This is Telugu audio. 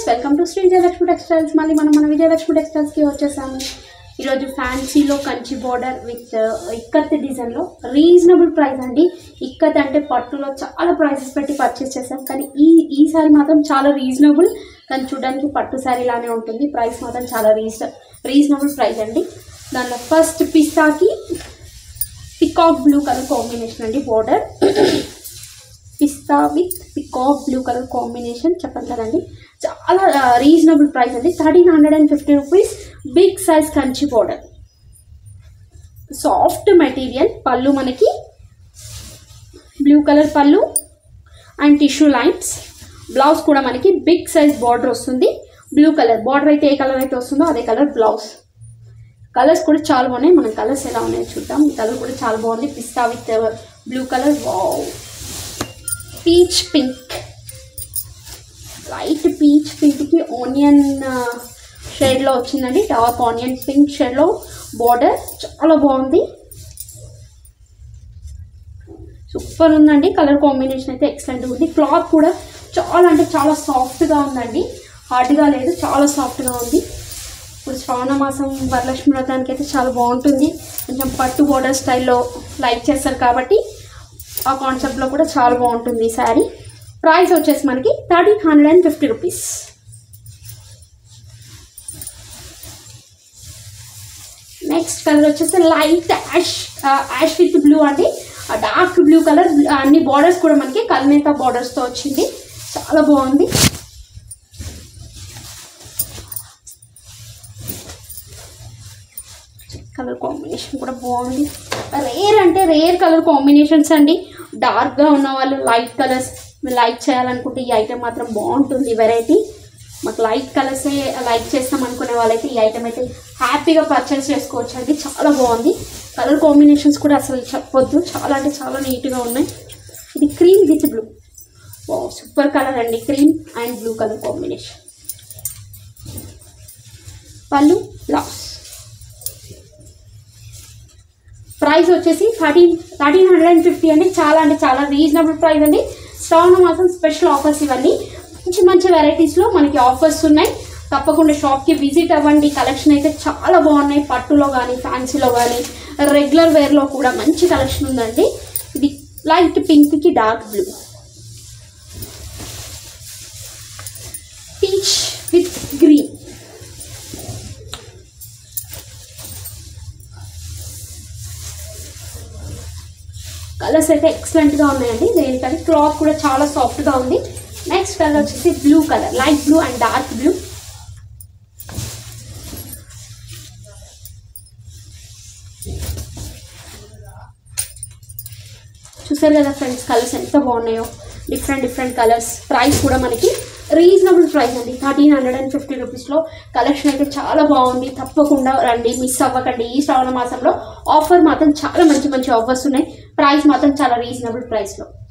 friends welcome to Shri Vijayalakshmi textiles మళ్ళీ మనం మన విజయలక్ష్మి టెక్స్టైల్స్కి వచ్చేసాము ఈరోజు ఫ్యాన్సీలో కంచి బోర్డర్ విత్ ఇక్కత్ డిజైన్లో రీజనబుల్ ప్రైస్ అండి ఇక్కత్ అంటే పట్టులో చాలా ప్రైసెస్ పెట్టి పర్చేస్ చేసాం కానీ ఈ ఈ సారీ మాత్రం చాలా రీజనబుల్ కానీ చూడడానికి పట్టు శారీ లానే ఉంటుంది ప్రైస్ మాత్రం చాలా రీజ రీజనబుల్ ప్రైస్ అండి దానిలో ఫస్ట్ పిస్తాకి పికాక్ బ్లూ కలర్ కాంబినేషన్ అండి బోర్డర్ పిస్తా with peacock blue colour combination చెప్పండి కదండి చాలా రీజనబుల్ ప్రైస్ అండి thirteen hundred and fifty rupees big size Kanchi border soft material పళ్ళు మనకి బ్లూ కలర్ పళ్ళు అండ్ టిష్యూ లైన్స్ బ్లౌజ్ కూడా మనకి బిగ్ సైజ్ బార్డర్ వస్తుంది బ్లూ కలర్ బార్డర్ అయితే ఏ కలర్ అయితే వస్తుందో అదే కలర్ బ్లౌజ్ కలర్స్ కూడా చాలా బాగున్నాయి మనం కలర్స్ ఎలా ఉన్నాయో చూద్దాం ఈ కలర్ కూడా చాలా బాగుంది పిస్తా with blue colour wow peach pink light peach పింక్కి ఆనియన్ షేడ్లో వచ్చిందండి డార్క్ ఆనియన్ పింక్ షేడ్లో బార్డర్ చాలా బాగుంది సూపర్ ఉందండి కలర్ కాంబినేషన్ అయితే ఎక్సలెంట్ ఉంది క్లాత్ కూడా చాలా అంటే చాలా సాఫ్ట్గా ఉందండి హార్డ్గా లేదు చాలా సాఫ్ట్గా ఉంది ఇప్పుడు శ్రావణ మాసం వరలక్ష్మి వ్రతానికి అయితే చాలా బాగుంటుంది కొంచెం పట్టు బోర్డర్ స్టైల్లో లైక్ చేస్తారు కాబట్టి ఆ కాన్సెప్ట్లో కూడా చాలా బాగుంటుంది ఈ శారీ ప్రైస్ వచ్చేసి మనకి thirteen hundred and fifty rupees next colour వచ్చేసి light ash ash with blue అండి డార్క్ బ్లూ కలర్ అన్ని బార్డర్స్ కూడా మనకి కల్నేత బార్డర్స్తో వచ్చింది చాలా బాగుంది కలర్ కాంబినేషన్ కూడా బాగుంది రేర్ అంటే రేర్ కలర్ కాంబినేషన్స్ అండి డార్క్గా ఉన్న వాళ్ళు లైట్ కలర్స్ లైక్ చేయాలనుకుంటే ఈ ఐటెం మాత్రం బాగుంటుంది వెరైటీ మాకు లైట్ కలర్సే లైక్ చేస్తాం అనుకునే వాళ్ళైతే ఈ ఐటెం అయితే హ్యాపీగా పర్చేస్ చేసుకోవచ్చు అండి చాలా బాగుంది కలర్ కాంబినేషన్స్ కూడా అసలు చెప్పొద్దు చాలా అంటే చాలా నీట్గా ఉన్నాయి ఇది cream with blue oh super colour అండి cream and blue colour combination పళ్ళు బ్లౌజ్ ప్రైస్ వచ్చేసి thirteen thirteen hundred and fifty అండి చాలా అంటే చాలా రీజనబుల్ ప్రైస్ అండి శ్రావణ మాసం స్పెషల్ ఆఫర్స్ ఇవన్నీ మంచి మంచి వెరైటీస్లో మనకి ఆఫర్స్ ఉన్నాయి తప్పకుండా షాప్కి విజిట్ అవ్వండి కలెక్షన్ అయితే చాలా బాగున్నాయి పట్టులో కానీ ఫ్యాన్సీలో కానీ రెగ్యులర్ వేర్లో కూడా మంచి కలెక్షన్ ఉందండి ఇది లైట్ పింక్కి dark blue peach with green colours అయితే ఎక్సలెంట్గా ఉన్నాయండి దేనికంటే క్లాత్ కూడా చాలా సాఫ్ట్గా ఉంది నెక్స్ట్ కలర్ వచ్చేసి blue colour light blue and dark blue చూసారు కదా ఫ్రెండ్స్ కలర్స్ ఎంత బాగున్నాయో డిఫరెంట్ డిఫరెంట్ కలర్స్ ప్రైస్ కూడా మనకి రీజనబుల్ ప్రైస్ అండి థర్టీన్ హండ్రెడ్ అండ్ ఫిఫ్టీ రూపీస్లో కలెక్షన్ అయితే చాలా బాగుంది తప్పకుండా రండి మిస్ అవ్వకండి ఈ శ్రావణ మాసంలో ఆఫర్ మాత్రం చాలా మంచి మంచి ఆఫర్స్ ఉన్నాయి ప్రైస్ మాత్రం చాలా రీజనబుల్ ప్రైస్లో